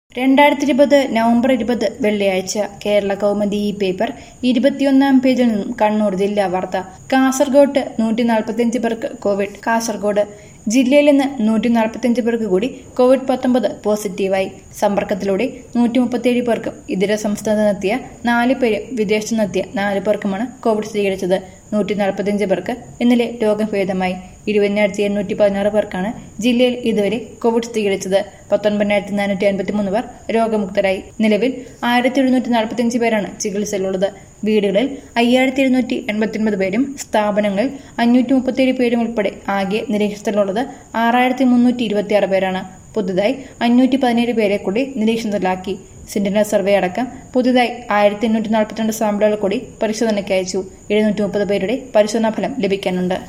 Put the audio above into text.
രണ്ടായിരത്തി ഇരുപത് നവംബർ ഇരുപത് വെള്ളിയാഴ്ച കേരള കൗമുദി ഈ പേപ്പർ ഇരുപത്തിയൊന്നാം പേജിൽ നിന്നും കണ്ണൂർ ജില്ലാ വാർത്ത കാസർഗോഡ് നൂറ്റി നാൽപ്പത്തിയഞ്ച് പേർക്ക് കോവിഡ് കാസർഗോഡ് ജില്ലയിൽ നിന്ന് നൂറ്റി നാൽപ്പത്തിയഞ്ച് പേർക്ക് കൂടി കോവിഡ് പത്തൊമ്പത് പോസിറ്റീവായി സമ്പർക്കത്തിലൂടെ നൂറ്റി മുപ്പത്തിയേഴ് പേർക്കും ഇതര സംസ്ഥാനത്ത് നിന്നെത്തിയ നാല് പേരും വിദേശത്തു നിന്നെത്തിയ നാല് പേർക്കുമാണ് കോവിഡ് സ്ഥിരീകരിച്ചത് നൂറ്റി നാൽപ്പത്തിയഞ്ച് പേർക്ക് ഇന്നലെ രോഗഭേദമായി ഇരുപതിനായിരത്തി എണ്ണൂറ്റി പതിനാറ് പേർക്കാണ് ജില്ലയിൽ ഇതുവരെ കോവിഡ് സ്ഥിരീകരിച്ചത് പത്തൊൻപതിനായിരത്തി നാനൂറ്റി അൻപത്തി മൂന്ന് പേർ രോഗമുക്തരായി നിലവിൽ ആയിരത്തി എഴുന്നൂറ്റി നാൽപ്പത്തിയഞ്ച് പേരാണ് ചികിത്സയിലുള്ളത് വീടുകളിൽ അയ്യായിരത്തി എഴുന്നൂറ്റി എൺപത്തിയൊൻപത് പേരും സ്ഥാപനങ്ങളിൽ അഞ്ഞൂറ്റി മുപ്പത്തിയേഴ് പേരും ഉൾപ്പെടെ ആകെ നിരീക്ഷണത്തിലുള്ളത് ആറായിരത്തി മുന്നൂറ്റി ഇരുപത്തിയാറ് പേരാണ് പുതുതായി അഞ്ഞൂറ്റി പതിനേഴ് പേരെ കൂടി നിരീക്ഷണത്തിലാക്കി സെന്റിനൽ സർവേ അടക്കം പുതുതായി ആയിരത്തി എണ്ണൂറ്റി നാൽപ്പത്തിരണ്ട് സാമ്പിളുകൾ കൂടി പരിശോധനയ്ക്ക് അയച്ചു എഴുന്നൂറ്റി മുപ്പത് പേരുടെ പരിശോധനാ ഫലം ലഭിക്കാനുണ്ട്